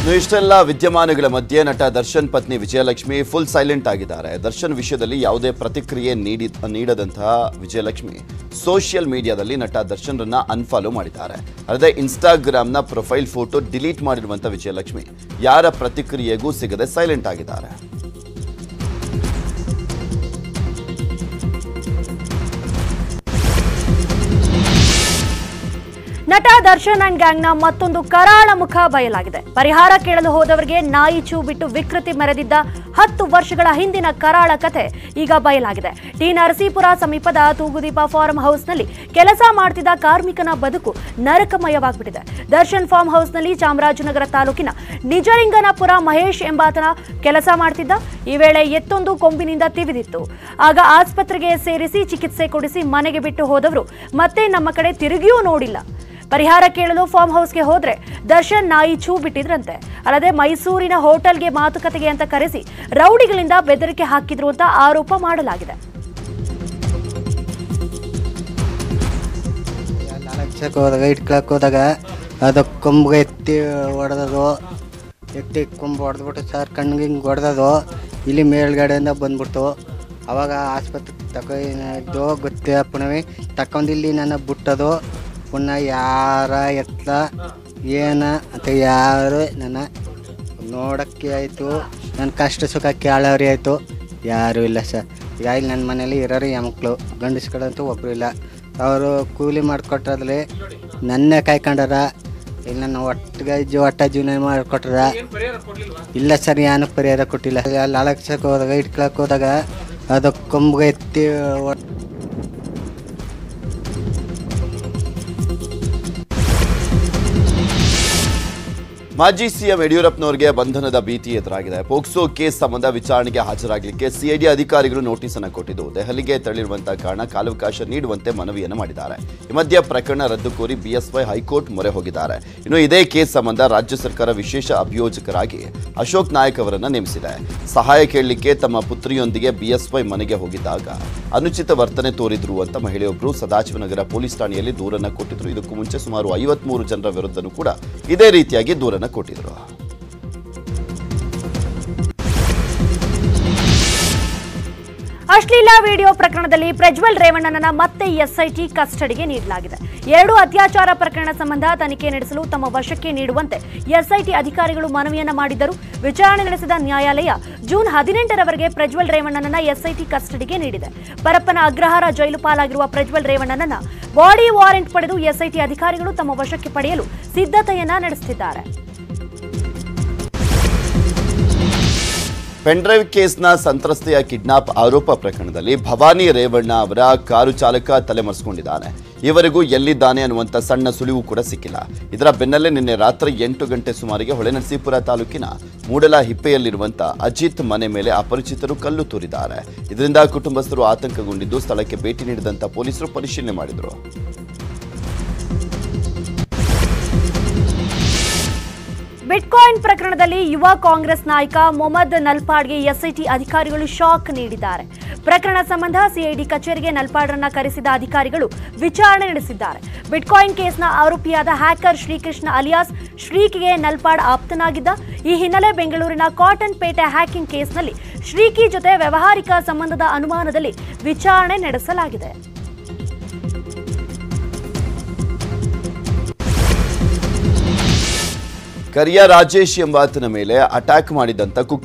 ಇನ್ನು ಇಷ್ಟೆಲ್ಲ ವಿದ್ಯಮಾನಗಳ ಮಧ್ಯೆ ನಟ ದರ್ಶನ್ ಪತ್ನಿ ವಿಜಯಲಕ್ಷ್ಮಿ ಫುಲ್ ಸೈಲೆಂಟ್ ಆಗಿದ್ದಾರೆ ದರ್ಶನ್ ವಿಷಯದಲ್ಲಿ ಯಾವುದೇ ಪ್ರತಿಕ್ರಿಯೆ ನೀಡಿ ನೀಡದಂತಹ ವಿಜಯಲಕ್ಷ್ಮಿ ಸೋಷಿಯಲ್ ಮೀಡಿಯಾದಲ್ಲಿ ನಟ ದರ್ಶನ್ರನ್ನ ಅನ್ಫಾಲೋ ಮಾಡಿದ್ದಾರೆ ಅಲ್ಲದೆ ಇನ್ಸ್ಟಾಗ್ರಾಮ್ನ ಪ್ರೊಫೈಲ್ ಫೋಟೋ ಡಿಲೀಟ್ ಮಾಡಿರುವಂಥ ವಿಜಯಲಕ್ಷ್ಮಿ ಯಾರ ಪ್ರತಿಕ್ರಿಯೆಗೂ ಸಿಗದೆ ಸೈಲೆಂಟ್ ಆಗಿದ್ದಾರೆ ನಟ ದರ್ಶನ್ ಅಂಡ್ ಗ್ಯಾಂಗ್ನ ಮತ್ತೊಂದು ಕರಾಳ ಮುಖ ಬಯಲಾಗಿದೆ ಪರಿಹಾರ ಕೇಳಲು ಹೋದವರಿಗೆ ನಾಯಿ ಚೂ ಬಿಟ್ಟು ವಿಕೃತಿ ಮೆರೆದಿದ್ದ ಹತ್ತು ವರ್ಷಗಳ ಹಿಂದಿನ ಕರಾಳ ಕತೆ ಈಗ ಬಯಲಾಗಿದೆ ಟಿ ನರಸೀಪುರ ಸಮೀಪದ ತೂಗುದೀಪ ಫಾರ್ಮ್ ಹೌಸ್ನಲ್ಲಿ ಕೆಲಸ ಮಾಡ್ತಿದ್ದ ಕಾರ್ಮಿಕನ ಬದುಕು ನರಕಮಯವಾಗ್ಬಿಟ್ಟಿದೆ ದರ್ಶನ್ ಫಾರ್ಮ್ ಹೌಸ್ನಲ್ಲಿ ಚಾಮರಾಜನಗರ ತಾಲೂಕಿನ ನಿಜಲಿಂಗನಪುರ ಮಹೇಶ್ ಎಂಬಾತನ ಕೆಲಸ ಮಾಡ್ತಿದ್ದ ಈ ವೇಳೆ ಎತ್ತೊಂದು ಕೊಂಬಿನಿಂದ ತಿವಿದಿತ್ತು ಆಗ ಆಸ್ಪತ್ರೆಗೆ ಸೇರಿಸಿ ಚಿಕಿತ್ಸೆ ಕೊಡಿಸಿ ಮನೆಗೆ ಬಿಟ್ಟು ಹೋದವರು ಮತ್ತೆ ನಮ್ಮ ಕಡೆ ತಿರುಗಿಯೂ ನೋಡಿಲ್ಲ ಪರಿಹಾರ ಕೇಳಲು ಫಾರ್ಮ್ ಹೌಸ್ಗೆ ಹೋದ್ರೆ ದರ್ಶನ್ ನಾಯಿ ಛೂ ಬಿಟ್ಟಿದ್ರಂತೆ ಅಲ್ಲದೆ ಮೈಸೂರಿನ ಹೋಟೆಲ್ಗೆ ಮಾತುಕತೆಗೆ ಅಂತ ಕರೆಸಿ ರೌಡಿಗಳಿಂದ ಬೆದರಿಕೆ ಹಾಕಿದ್ರು ಅಂತ ಆರೋಪ ಮಾಡಲಾಗಿದೆ ಲಕ್ಷಕ್ಕೆ ಹೋದಾಗ ಇಟ್ಕೊಳಕ್ಕೆ ಹೋದಾಗ ಅದು ಕೊಂಬಿಗೆ ಎತ್ತಿ ಹೊಡೆದದು ಎತ್ತಿ ಕೊಂಬು ಹೊಡೆದ್ಬಿಟ್ಟು ಸರ್ ಕಣ್ಣಿಗೆ ಹಿಂಗೆ ಹೊಡೆದದು ಇಲ್ಲಿ ಮೇಲ್ಗಡೆಯಿಂದ ಬಂದ್ಬಿಡ್ತು ಅವಾಗ ಆಸ್ಪತ್ರೆ ತಗೊಂಡು ಗೊತ್ತೇ ಪುನಃ ತಕೊಂಡು ಇಲ್ಲಿ ನನ್ನ ಬಿಟ್ಟದು ಪುನಃ ಯಾರ ಎತ್ತ ಏನ ಅಂತ ಯಾರು ನನ್ನ ನೋಡೋಕ್ಕೆ ಆಯಿತು ನನ್ನ ಕಷ್ಟ ಸುಖ ಕೇಳೋರಿ ಆಯಿತು ಯಾರೂ ಇಲ್ಲ ಸರ್ ಈಗ ಇಲ್ಲಿ ನನ್ನ ಮನೇಲಿ ಇರೋರು ಹೆಣ್ಮಕ್ಳು ಗಂಡಸ್ಗಳಂತೂ ಒಬ್ಬರು ಇಲ್ಲ ಅವರು ಕೂಲಿ ಮಾಡಿಕೊಟ್ರದ್ರಲ್ಲಿ ನನ್ನೇ ಕಾಯ್ಕೊಂಡಾರ ಇಲ್ಲ ನನ್ನ ಒಟ್ಟಿಗೆ ಜೀವ ಒಟ್ಟ ಜೀವನ ಮಾಡಿಕೊಟ್ರ ಇಲ್ಲ ಸರ್ ಏನು ಪರಿಹಾರ ಕೊಟ್ಟಿಲ್ಲ ಅಲ್ಲಿ ಅಲಕ್ಷಕ್ಕೆ ಹೋದಾಗ ಇಟ್ಕೊಳಕ್ಕೆ ಹೋದಾಗ ಅದು ಕೊಂಬಿಗೆ ಎತ್ತಿ ಹೊಡ್- ಮಾಜಿ ಸಿಎಂ ಯಡಿಯೂರಪ್ಪನವರಿಗೆ ಬಂಧನದ ಭೀತಿ ಎದುರಾಗಿದೆ ಪೋಕ್ಸೋ ಕೇಸ್ ಸಂಬಂಧ ವಿಚಾರಣೆಗೆ ಹಾಜರಾಗಲಿಕ್ಕೆ ಸಿಐಡಿ ಅಧಿಕಾರಿಗಳು ನೋಟಿಸ್ ಅನ್ನು ಕೊಟ್ಟಿದ್ದು ದೆಹಲಿಗೆ ತೆರಳಿರುವಂತಹ ಕಾರಣ ಕಾಲಾವಕಾಶ ನೀಡುವಂತೆ ಮನವಿಯನ್ನು ಮಾಡಿದ್ದಾರೆ ಈ ಮಧ್ಯೆ ಪ್ರಕರಣ ರದ್ದು ಕೋರಿ ಬಿಎಸ್ವೈ ಹೈಕೋರ್ಟ್ ಮೊರೆ ಹೋಗಿದ್ದಾರೆ ಇನ್ನು ಇದೇ ಕೇಸ್ ಸಂಬಂಧ ರಾಜ್ಯ ಸರ್ಕಾರ ವಿಶೇಷ ಅಭಿಯೋಜಕರಾಗಿ ಅಶೋಕ್ ನಾಯಕ್ ಅವರನ್ನ ನೇಮಿಸಿದೆ ಸಹಾಯ ಕೇಳಲಿಕ್ಕೆ ತಮ್ಮ ಪುತ್ರಿಯೊಂದಿಗೆ ಬಿಎಸ್ವೈ ಮನೆಗೆ ಹೋಗಿದ್ದಾಗ ಅನುಚಿತ ವರ್ತನೆ ತೋರಿದ್ರು ಅಂತ ಮಹಿಳೆಯೊಬ್ಬರು ಸದಾಶಿವನಗರ ಪೊಲೀಸ್ ಠಾಣೆಯಲ್ಲಿ ದೂರನ್ನ ಕೊಟ್ಟಿದ್ರು ಇದಕ್ಕೂ ಮುಂಚೆ ಸುಮಾರು ಐವತ್ಮೂರು ಜನರ ವಿರುದ್ಧನೂ ಕೂಡ ಇದೇ ರೀತಿಯಾಗಿ ದೂರನ್ನ ಕೊಟ್ಟಿದ್ರು ಅಶ್ಲೀಲ ವಿಡಿಯೋ ಪ್ರಕರಣದಲ್ಲಿ ಪ್ರಜ್ವಲ್ ರೇವಣ್ಣನನ್ನ ಮತ್ತೆ ಎಸ್ಐಟಿ ಕಸ್ಟಡಿಗೆ ನೀಡಲಾಗಿದೆ ಎರಡು ಅತ್ಯಾಚಾರ ಪ್ರಕರಣ ಸಂಬಂಧ ತನಿಖೆ ನಡೆಸಲು ತಮ್ಮ ವಶಕ್ಕೆ ನೀಡುವಂತೆ ಎಸ್ಐಟಿ ಅಧಿಕಾರಿಗಳು ಮನವಿಯನ್ನ ಮಾಡಿದ್ದರು ವಿಚಾರಣೆ ನಡೆಸಿದ ನ್ಯಾಯಾಲಯ ಜೂನ್ ಹದಿನೆಂಟರವರೆಗೆ ಪ್ರಜ್ವಲ್ ರೇವಣ್ಣನನ್ನ ಎಸ್ಐಟಿ ಕಸ್ಟಡಿಗೆ ನೀಡಿದೆ ಪರಪ್ಪನ ಅಗ್ರಹಾರ ಜೈಲು ಪಾಲಾಗಿರುವ ಪ್ರಜ್ವಲ್ ರೇವಣ್ಣನನ್ನ ಬಾಡಿ ವಾರೆಂಟ್ ಪಡೆದು ಎಸ್ಐಟಿ ಅಧಿಕಾರಿಗಳು ತಮ್ಮ ವಶಕ್ಕೆ ಪಡೆಯಲು ಸಿದ್ಧತೆಯನ್ನ ನಡೆಸುತ್ತಿದ್ದಾರೆ ಪೆನ್ಡ್ರೈವ್ ಕೇಸ್ನ ಸಂತ್ರಸ್ತೆಯ ಕಿಡ್ನಾಪ್ ಆರೋಪ ಪ್ರಕರಣದಲ್ಲಿ ಭವಾನಿ ರೇವಣ್ಣ ಅವರ ಕಾರು ಚಾಲಕ ತಲೆಮರೆಸಿಕೊಂಡಿದ್ದಾನೆ ಇವರಿಗೂ ಎಲ್ಲಿದ್ದಾನೆ ಅನ್ನುವಂಥ ಸಣ್ಣ ಸುಳಿವು ಕೂಡ ಸಿಕ್ಕಿಲ್ಲ ಇದರ ಬೆನ್ನಲ್ಲೇ ನಿನ್ನೆ ರಾತ್ರಿ ಎಂಟು ಗಂಟೆ ಸುಮಾರಿಗೆ ಹೊಳೆನರಸೀಪುರ ತಾಲೂಕಿನ ಮೂಡಲ ಹಿಪ್ಪೆಯಲ್ಲಿರುವಂಥ ಅಜಿತ್ ಮನೆ ಮೇಲೆ ಅಪರಿಚಿತರು ಕಲ್ಲು ತೂರಿದ್ದಾರೆ ಇದರಿಂದ ಕುಟುಂಬಸ್ಥರು ಆತಂಕಗೊಂಡಿದ್ದು ಸ್ಥಳಕ್ಕೆ ಭೇಟಿ ನೀಡಿದಂಥ ಪೊಲೀಸರು ಪರಿಶೀಲನೆ ಮಾಡಿದರು ಬಿಟ್ಕಾಯಿನ್ ಪ್ರಕರಣದಲ್ಲಿ ಯುವ ಕಾಂಗ್ರೆಸ್ ನಾಯಕ ಮೊಹಮ್ಮದ್ ನಲ್ಪಾಡ್ಗೆ ಎಸ್ಐಟಿ ಅಧಿಕಾರಿಗಳು ಶಾಕ್ ನೀಡಿದ್ದಾರೆ ಪ್ರಕರಣ ಸಂಬಂಧ ಸಿಐಡಿ ಕಚೇರಿಗೆ ನಲ್ಪಾಡ್ರನ್ನ ಕರೆಸಿದ ಅಧಿಕಾರಿಗಳು ವಿಚಾರಣೆ ನಡೆಸಿದ್ದಾರೆ ಬಿಟ್ಕಾಯಿನ್ ಕೇಸ್ನ ಆರೋಪಿಯಾದ ಹ್ಯಾಕರ್ ಶ್ರೀಕೃಷ್ಣ ಅಲಿಯಾಸ್ ಶ್ರೀಕಿಗೆ ನಲ್ಪಾಡ್ ಆಪ್ತನಾಗಿದ್ದ ಈ ಹಿನ್ನೆಲೆ ಬೆಂಗಳೂರಿನ ಕಾಟನ್ ಪೇಟೆ ಹ್ಯಾಕಿಂಗ್ ಕೇಸ್ನಲ್ಲಿ ಶ್ರೀಕಿ ಜೊತೆ ವ್ಯವಹಾರಿಕ ಸಂಬಂಧದ ಅನುಮಾನದಲ್ಲಿ ವಿಚಾರಣೆ ನಡೆಸಲಾಗಿದೆ ಕರಿಯ ರಾಜೇಶ್ ಎಂಬಾತನ ಮೇಲೆ ಅಟ್ಯಾಕ್ ಮಾಡಿದಂಥ